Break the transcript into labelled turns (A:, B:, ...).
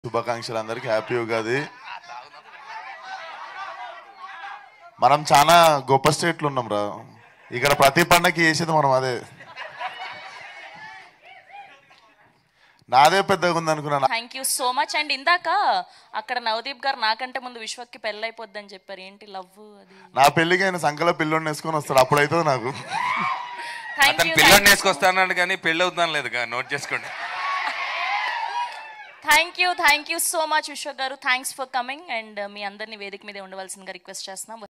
A: శుభాకాంక్షలు అందరికి హ్యాపీ ఉగాది మనం చాలా గొప్ప స్టేట్లు ఉన్నాం రా ఇక్కడ ప్రతి పండగకి చేసేది మనం అదే నాదే పెద్దగా ఉంది అనుకున్నాను
B: thank you so much and ఇందాక అక్కడ నవదీప్ గారు నాకంటే ముందు విశ్వక్కి పెళ్ళైపోద్దని చెప్పారు ఏంటి లవ్ అది
A: నా పెళ్ళికి ఆయన సంకలో పిల్లోని వేసుకొని వస్తాడు అప్పుడైతే నాకు
B: థ్యాంక్
C: అతను
B: యూ
C: పిల్లని వేసుకొస్తానన్నాడు కానీ పెళ్ళి అవుతాను లేదు నోట్ చేసుకోండి
B: thank you thank you so much Vishwak garu thanks for coming and మీ అందరినీ వేదిక మీద ఉండవలసిందిగా రిక్వెస్ట్ చేస్తున్నాం